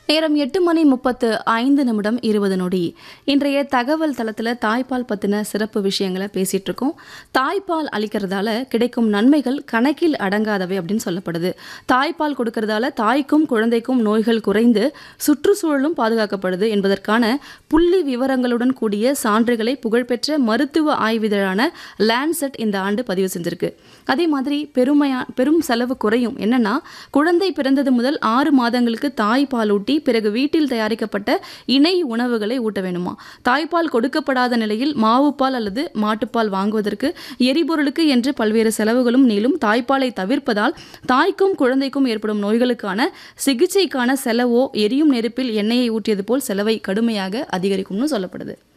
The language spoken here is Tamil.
நேரம் எட்டு மணி முப்பத்து ஐந்து நிமிடம் இருபது நொடி இன்றைய தகவல் தளத்தில் தாய்ப்பால் பற்றின சிறப்பு விஷயங்களை பேசிகிட்டு இருக்கோம் தாய்ப்பால் அளிக்கிறதால கிடைக்கும் நன்மைகள் கணக்கில் அடங்காதவை அப்படின்னு சொல்லப்படுது தாய்ப்பால் கொடுக்கறதால தாய்க்கும் குழந்தைக்கும் நோய்கள் குறைந்து சுற்றுச்சூழலும் பாதுகாக்கப்படுது என்பதற்கான புள்ளி விவரங்களுடன் கூடிய சான்றுகளை புகழ்பெற்ற மருத்துவ ஆய்விதழான லேண்ட்செட் இந்த ஆண்டு பதிவு செஞ்சிருக்கு அதே மாதிரி பெருமையா பெரும் செலவு குறையும் என்னன்னா குழந்தை பிறந்தது முதல் ஆறு மாதங்களுக்கு தாய்ப்பால் ஊட்டி பிறகு வீட்டில் தயாரிக்கப்பட்ட இணை உணவுகளை ஊட்ட வேணுமா தாய்ப்பால் கொடுக்கப்படாத நிலையில் மாவுப்பால் அல்லது மாட்டுப்பால் வாங்குவதற்கு எரிபொருளுக்கு என்று பல்வேறு செலவுகளும் நீளும் தாய்ப்பாலை தவிர்ப்பதால் தாய்க்கும் குழந்தைக்கும் ஏற்படும் நோய்களுக்கான சிகிச்சைக்கான செலவோ எரியும் நெருப்பில் எண்ணெயை ஊற்றியது போல் செலவை கடுமையாக அதிகரிக்கும்னு சொல்லப்படுது